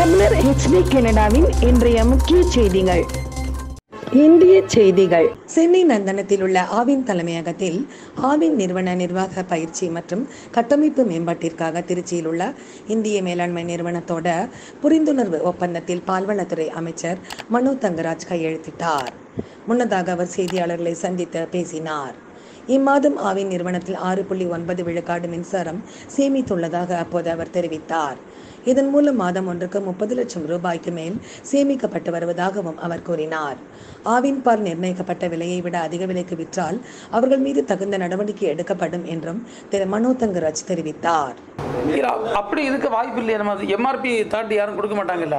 தமிழர் ஹெச்டி கனடாவின் இன்றைய முக்கிய செய்திகள் இந்திய செய்திகள் சென்னை நந்தனத்தில் உள்ள ஆவின் தலைமையகத்தில் ஆவின் நிறுவன நிர்வாக பயிற்சி மற்றும் கட்டமைப்பு மேம்பாட்டிற்காக திருச்சியில் உள்ள இந்திய மேலாண்மை நிறுவனத்தோட புரிந்துணர்வு ஒப்பந்தத்தில் பால்வளத்துறை அமைச்சர் மனோ தங்கராஜ் கையெழுத்திட்டார் முன்னதாக அவர் செய்தியாளர்களை சந்தித்து பேசினார் இம்மாதம் ஆவின் நிறுவனத்தில் ஆறு புள்ளி ஒன்பது விழுக்காடு மின்சாரம் சேமித்துள்ளதாக அப்போது அவர் தெரிவித்தார் இதன் மூலம் மாதம் ஒன்றுக்கு முப்பது லட்சம் ரூபாய்க்கு மேல் சேமிக்கப்பட்டு வருவதாகவும் அவர் கூறினார் ஆவின் பால் நிர்ணயிக்கப்பட்ட விலையை விட அதிக விலைக்கு விற்றால் அவர்கள் மீது தகுந்த நடவடிக்கை எடுக்கப்படும் என்றும் திரு மனோ தங்கராஜ் தெரிவித்தார் இல்ல, அப்படி இருக்க வாய்ப்பு இல்லையா நம்ம எம்ஆர்பி தாண்டி யாரும் கொடுக்க மாட்டாங்கல்ல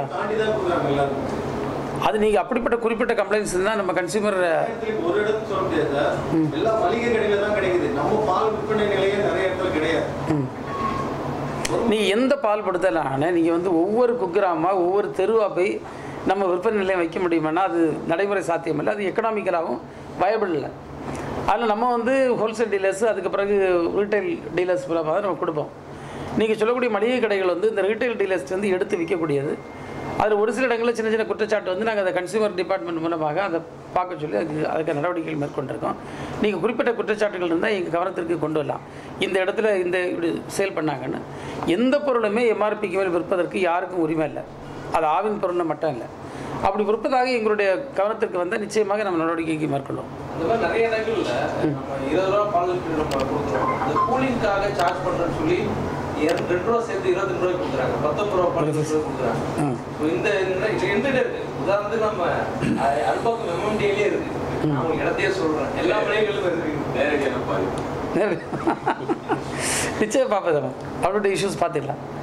அது நீங்கள் அப்படிப்பட்ட குறிப்பிட்ட கம்ப்ளைண்ட்ஸ் தான் நம்ம கன்சியூமர் ஒரு இடத்துல சொல்ல முடியாது சார் எல்லா மளிகை கடையில தான் கிடைக்குது நம்ம பால் விற்பனை நிலையம் நிறைய இடத்துல கிடையாது நீ எந்த பால் படுத்தலாம் நீங்கள் வந்து ஒவ்வொரு குக்கிராமமாக ஒவ்வொரு தெருவாக போய் நம்ம விற்பனை நிலையம் வைக்க முடியுமானா அது நடைமுறை சாத்தியம் இல்லை அது எக்கனாமிக்கலாகவும் வயபிள் இல்லை அதில் நம்ம வந்து ஹோல்சேல் டீலர்ஸ் அதுக்கு பிறகு ரீட்டைல் டீலர்ஸ் மூலமாக தான் நம்ம கொடுப்போம் நீங்கள் சொல்லக்கூடிய மளிகை கடைகள் வந்து இந்த ரீட்டைல் டீலர்ஸ் வந்து எடுத்து விற்கக்கூடியது அதில் ஒரு சில இடங்களில் சின்ன சின்ன குற்றச்சாட்டு வந்து நாங்கள் அதை கன்சியூமர் டிபார்ட்மெண்ட் மூலமாக அதை பார்க்க சொல்லி அதுக்கு அதுக்கு நடவடிக்கைகள் மேற்கொண்டிருக்கோம் நீங்கள் குறிப்பிட்ட குற்றச்சாட்டுகள் இருந்தால் எங்கள் கவனத்திற்கு கொண்டு வரலாம் இந்த இடத்துல இந்த இப்படி சேல் பண்ணாங்கன்னு எந்த பொருளுமே எம்ஆர்பிக்கு மேல் விற்பதற்கு யாருக்கும் உரிமை இல்லை அது ஆவின் பொருள்னு மட்டும் இல்லை அப்படி விற்பதாக எங்களுடைய கவனத்திற்கு வந்தால் நிச்சயமாக நம்ம நடவடிக்கைக்கு மேற்கொள்ளும் இந்த மாதிரி நிறைய இடங்கள்ல நம்ம இருபது ரூபா பால் லிட்டர் நம்ம கொடுக்குறோம் அந்த கூலிங்காக சார்ஜ் பண்றேன்னு சொல்லி இர- ரெண்டு ரூபா சேர்த்து இருபத்தி ரெண்டு ரூபாய்க்கு கொடுக்குறாங்க பத்தொன்பது ரூபா பால் லிட்டர் கொடுக்குறாங்க ம். இப்போ இந்த இந்த- இது எந்த இருக்கு உதாரணத்துக்கு நம்ம அஹ், அல்பாக்கும் எம்எம்டியிலே இருக்கு நான் உங்களுக்கு இடத்தையே சொல்றேன் எல்லா மலைகளிலும் இருக்கு நேரடியான பால் நிச்சயம் பார்ப்போம் அவருடைய இஷ்யூஸ் பார்த்துக்கலாம்